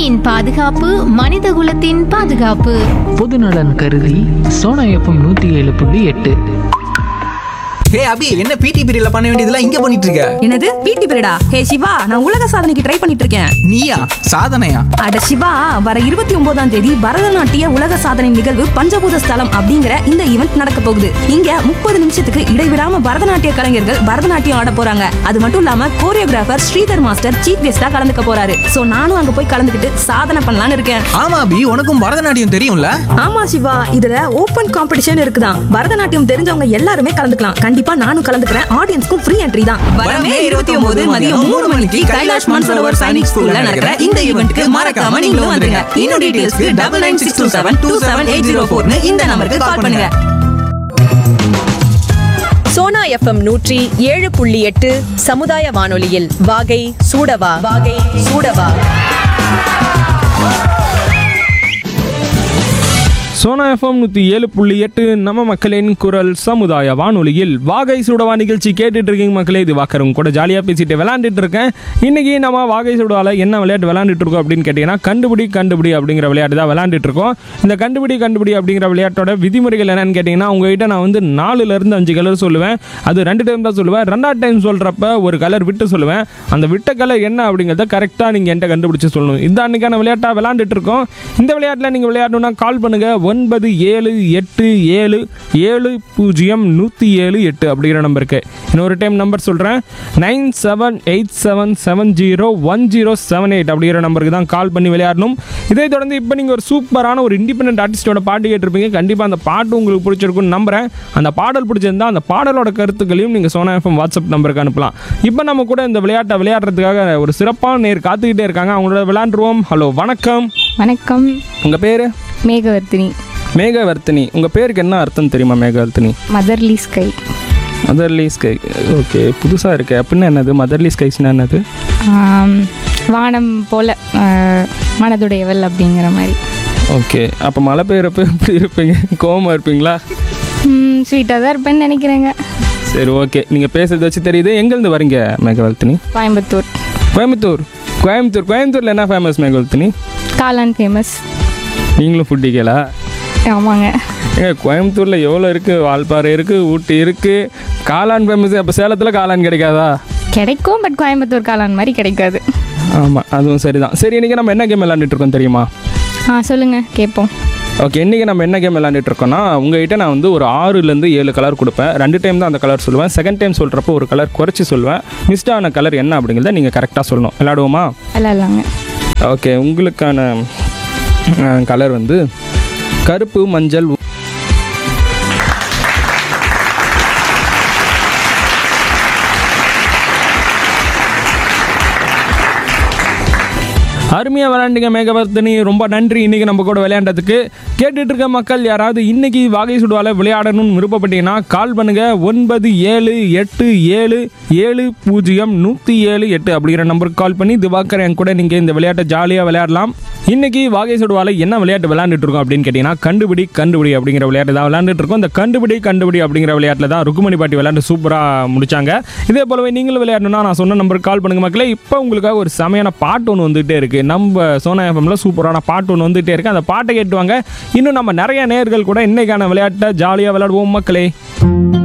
நாட்டின் பாதுகாப்பு மனிதகுலத்தின் பாதுகாப்பு பொதுநலன் கருதி சோனா எஃப்எம் நூற்றி ஏழு புள்ளி எட்டு ஹே அபி என்ன பிடி பீரியட்ல பண்ண வேண்டியதெல்லாம் இங்க பண்ணிட்டு இருக்க என்னது பிடி பீரியடா ஹே சிவா நான் உலக சாதனைக்கு ட்ரை பண்ணிட்டு இருக்கேன் நீயா சாதனையா அட சிவா வர இருபத்தி ஒன்பதாம் தேதி பரதநாட்டிய உலக சாதனை நிகழ்வு பஞ்சபூத ஸ்தலம் அப்படிங்கிற இந்த ஈவெண்ட் நடக்க போகுது இங்க முப்பது நிமிஷத்துக்கு இடைவிடாம பரதநாட்டிய கலைஞர்கள் பரதநாட்டியம் ஆட போறாங்க அது மட்டும் இல்லாம கோரியோகிராஃபர் ஸ்ரீதர் மாஸ்டர் சீஃப் கெஸ்டா கலந்துக்க போறாரு சோ நானும் அங்க போய் கலந்துக்கிட்டு சாதனை பண்ணலாம்னு இருக்கேன் ஆமா அபி உனக்கும் பரதநாட்டியம் தெரியும்ல ஆமா சிவா இதுல ஓபன் காம்படிஷன் இருக்குதான் பரதநாட்டியம் தெரிஞ்சவங்க எல்லாருமே கலந்துக்கலாம் கண்டிப்பா நானும் கலந்துக்கிறேன் ஆடியன்ஸ்க்கும் ஃப்ரீ என்ட்ரி தான் வரமே இருபத்தி ஒன்பது மதியம் மூணு மணிக்கு கைலாஷ் மான்சரோவர் சைனிக் ஸ்கூல்ல நடக்கிற இந்த ஈவெண்ட்க்கு மறக்காம நீங்களும் வந்துருங்க இன்னும் டீடைல்ஸ்க்கு double nine six two seven two seven eight zero ஃபோர்னு இந்த நம்பருக்கு கால் பண்ணுங்க சோனா எஃப்எம் நூற்றி ஏழு புள்ளி எட்டு சமுதாய வானொலியில் வாகை சூடவா வாகை சூடவா சோனா எஃப்எம் நூற்றி ஏழு புள்ளி எட்டு நம்ம மக்களின் குரல் சமுதாய வானொலியில் வாகை சுடவா நிகழ்ச்சி கேட்டுட்டு இருக்கீங்க மக்களே இது வாக்கரும் கூட ஜாலியாக பேசிட்டு விளாண்டுட்டு இருக்கேன் இன்னைக்கு நம்ம வாகை சுடவால என்ன விளையாட்டு விளாண்டுட்டு இருக்கோம் அப்படின்னு கேட்டிங்கன்னா கண்டுபிடி கண்டுபிடி அப்படிங்கிற விளையாட்டு தான் விளாண்டுட்டு இருக்கோம் இந்த கண்டுபிடி கண்டுபிடி அப்படிங்கிற விளையாட்டோட விதிமுறைகள் என்னன்னு கேட்டிங்கன்னா உங்ககிட்ட நான் வந்து நாலுலேருந்து அஞ்சு கலர் சொல்லுவேன் அது ரெண்டு டைம் தான் சொல்லுவேன் ரெண்டாவது டைம் சொல்கிறப்ப ஒரு கலர் விட்டு சொல்லுவேன் அந்த விட்ட கலர் என்ன அப்படிங்கிறத கரெக்டாக நீங்கள் என்கிட்ட கண்டுபிடிச்சு சொல்லணும் இந்த அன்னைக்கான விளையாட்டாக விளாண்டுட்டு இருக்கோம் இந்த விளையாட்டில் நீங்கள் விளையாடணும்னா கால் பண்ணுங்கள் ஒன்பது ஏழு எட்டு ஏழு ஏழு பூஜ்ஜியம் நூற்றி ஏழு எட்டு அப்படிங்கிற நம்பருக்கு இன்னொரு டைம் நம்பர் சொல்கிறேன் nine seven eight seven seven zero one zero seven eight அப்படிங்கிற நம்பருக்கு தான் கால் பண்ணி விளையாடணும் இதை தொடர்ந்து இப்போ நீங்கள் ஒரு சூப்பரான ஒரு இண்டிபெண்டன்ட் ஆர்டிஸ்டோட பாட்டு கேட்டிருப்பீங்க கண்டிப்பாக அந்த பாட்டு உங்களுக்கு பிடிச்சிருக்கும்னு நம்புறேன் அந்த பாடல் பிடிச்சிருந்தா அந்த பாடலோட கருத்துக்களையும் நீங்கள் சோனா எஃப்எம் வாட்ஸ்அப் நம்பருக்கு அனுப்பலாம் இப்போ நம்ம கூட இந்த விளையாட்டை விளையாடுறதுக்காக ஒரு சிறப்பான நேர் காத்துக்கிட்டே இருக்காங்க அவங்களோட விளையாண்டுருவோம் ஹலோ வணக்கம் வணக்கம் உங்கள் பேர் மேகவர்த்தினி மேகவர்த்தினி உங்கள் பேருக்கு என்ன அர்த்தம் தெரியுமா Meghavarthini motherly sky motherly sky okay புதுசாக இருக்கு அப்படின்னா என்னது மதர்லி ஸ்கைஸ்னா என்னது ஆம், வானம் போல ஆ, மனதுடையவள் அப்படிங்கிற மாதிரி ஓகே அப்போ மழை பெய்யறப்ப எப்படி இருப்பீங்க கோவமா இருப்பீங்களா ஸ்வீட்டாக தான் இருப்பேன்னு நினைக்கிறேங்க சரி ஓகே நீங்கள் பேசுறது வச்சு தெரியுது எங்கேருந்து வரீங்க மேகவர்த்தினி கோயம்புத்தூர் கோயம்புத்தூர் கோயம்புத்தூர் கோயம்புத்தூரில் என்ன ஃபேமஸ் மேகவர்த்தினி காளான் ஃபேமஸ் நீங்களும் ஃபுட்டிகளா ஆமாங்க ஏங்க கோயம்புத்தூரில் எவ்வளோ இருக்குது வால்பாறை இருக்குது ஊட்டி இருக்குது காளான் ஃபேமஸ் அப்போ சேலத்தில் காளான் கிடைக்காதா கிடைக்கும் பட் கோயம்புத்தூர் காளான் மாதிரி கிடைக்காது ஆமாம் அதுவும் சரிதான் சரி இன்றைக்கி நம்ம என்ன கேம் விளாண்டுட்டு இருக்கோம் தெரியுமா ஆ சொல்லுங்கள் கேட்போம் ஓகே இன்றைக்கி நம்ம என்ன கேம் விளாண்டுட்டு இருக்கோம்னா உங்ககிட்ட நான் வந்து ஒரு ஆறுலேருந்து ஏழு கலர் கொடுப்பேன் ரெண்டு டைம் தான் அந்த கலர் சொல்லுவேன் செகண்ட் டைம் சொல்கிறப்போ ஒரு கலர் குறைச்சி சொல்லுவேன் மிஸ்ட் ஆன கலர் என்ன அப்படிங்கிறத நீங்கள் கரெக்டாக சொல்லணும் விளாடுவோமா விளாட்லாங்க ஓகே உங்களுக்கான கலர் வந்து கருப்பு மஞ்சள் அருமையாக விளையாண்டுங்க மேகவர்த்தனி ரொம்ப நன்றி இன்னைக்கு நம்ம கூட விளையாண்டதுக்கு கேட்டுட்டு இருக்க மக்கள் யாராவது இன்னைக்கு வாகை சுடுவால விளையாடணும்னு விருப்பப்பட்டீங்கன்னா கால் பண்ணுங்க ஒன்பது ஏழு எட்டு ஏழு ஏழு பூஜ்ஜியம் நூற்றி ஏழு எட்டு அப்படிங்கிற நம்பருக்கு கால் பண்ணி திவாகர் என் கூட நீங்கள் இந்த விளையாட்டை ஜாலியாக விளையாடலாம் இன்னைக்கு வாகை சுடுவால என்ன விளையாட்டு விளையாண்டுட்டு இருக்கோம் அப்படின்னு கேட்டிங்கன்னா கண்டுபிடி கண்டுபிடி அப்படிங்கிற விளையாட்டு தான் விளையாண்டுட்டு இருக்கோம் இந்த கண்டுபிடி கண்டுபிடி அப்படிங்கிற விளையாட்டில் தான் ருக்குமணி பாட்டி விளையாண்டு சூப்பராக முடிச்சாங்க இதே போலவே நீங்களும் விளையாடணும்னா நான் சொன்ன நம்பருக்கு கால் பண்ணுங்க மக்களே இப்போ உங்களுக்காக ஒரு செமையான பாட்டு ஒன்று வந்துகிட்டே இருக்கு நம்ம சோனா எஃப்எம்ல சூப்பரான பாட்டு ஒன்று வந்துகிட்டே இருக்கு அந்த பாட்டை கேட்டுவாங்க இன்னும் நம்ம நிறைய நேர்கள் கூட இன்னைக்கான விளையாட்டை ஜாலியாக விளையாடுவோம் மக்களே